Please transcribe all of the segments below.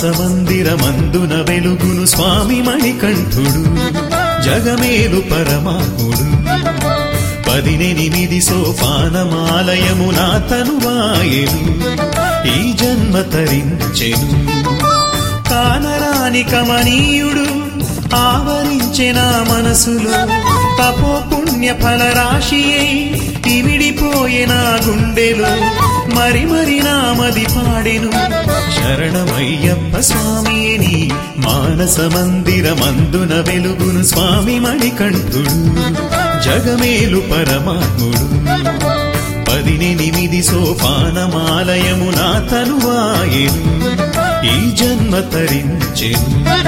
మానసమందిరమందున వెలుగును స్వామి మణికంఠుడు జగమేలు పరమాత్ముడు పదినెనిమిది సోపానమాలయము నా తనువాయెను ఈ జన్మ తరించెను కానరాని కమనీయుడు ఆవరించె నా మనసులో తపో పుణ్య ఫల రాశి ఇమిడిపోయే నా గుండెలో మరి మరి నామది పాడెను శరణమయ్యప్ప స్వామిని మానస మందిరమందున వెలుగును స్వామి మణికంఠుడు జగమేలు పరమాత్ముడు పదినెనిమిది సోపానమాలయము నా తనువాయెను ఈ జన్మ తరించెను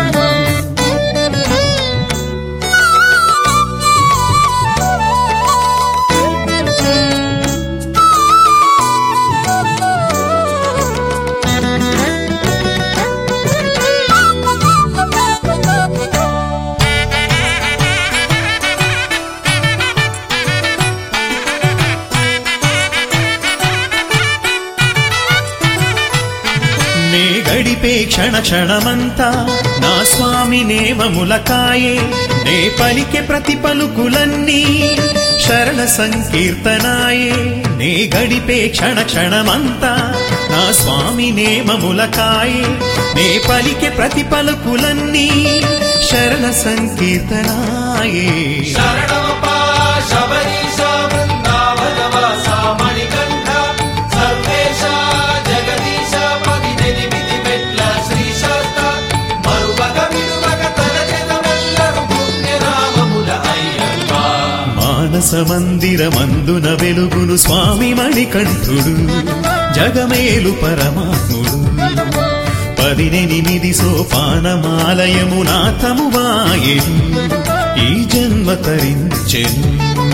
నే గడిపే క్షణ క్షణమంతా నా స్వామి నేమములకాయే నే పలికే ప్రతి పలుకులన్నీ శరణ సంకీర్తనాయే నే గడిపే క్షణ క్షణమంతా నా స్వామి నేమములకాయే నే పలికే ప్రతి పలుకులన్నీ శరణ సంకీర్తనాయే శరణమపా శబరీశ బృందావనవాస మణికంఠ సర్వేశ జగదీశ పదినెనిమిది మెట్ల శ్రీశాస్త మరువక విడువక తలచెదమెల్లరు పుణ్యనామముల అయ్యప్ప మానస మందిరమందున వెలుగును స్వామి మణికంఠుడు జగమేలు పరమాత్ముడు పదినెనిమిది సోపానమాలయము నా తమువాయెను ఈ జన్మ తరించెను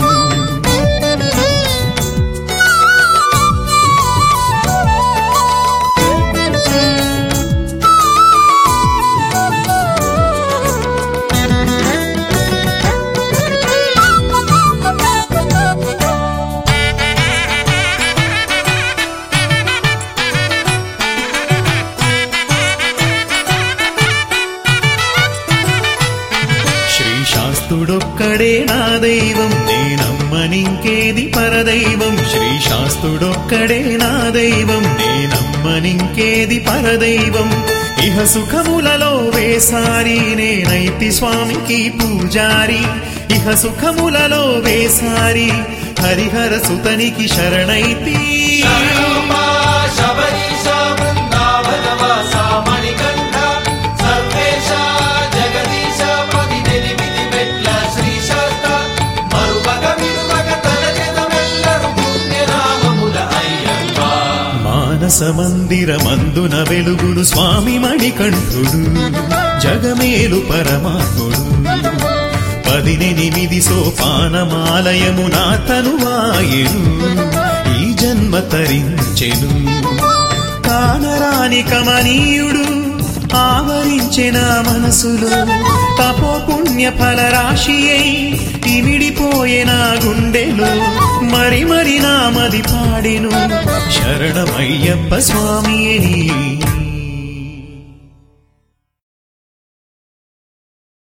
శ్రీశాస్తుడొక్కడే నా దైవం నేనమ్మనింకేది పరదైవం శ్రీశాస్తుడొక్కడే నా దైవం నేనమ్మనింకేది పరదైవం ఇహ సుఖములలో వేసారి నేనైతి స్వామికి పూజారి ఇహ సుఖములలో వేసారి హరిహర సుతనికి శరణైతి శరణమపా శబరీశ బృందావనవాస మణికంఠ సర్వేశ జగదీశ పదినెనిమిది మెట్ల శ్రీశాస్త మరువక విడువక తలచెదమెల్లరు పుణ్యనామముల అయ్యప్ప మానస మందిరమందున వెలుగును స్వామి మణికంఠుడు జగమేలు పరమాత్ముడు పదినెనిమిది సోపానమాలయము నా తనువాయెను ఈ జన్మ తరించెను కానరాని కమనీయుడు ఆవరించె నా మనసులో తపో పుణ్య ఫల రాశి ఇమిడిపోయే నా గుండెలో మరి మరి నామది పాడెను శరణమయ్యప్ప స్వామిని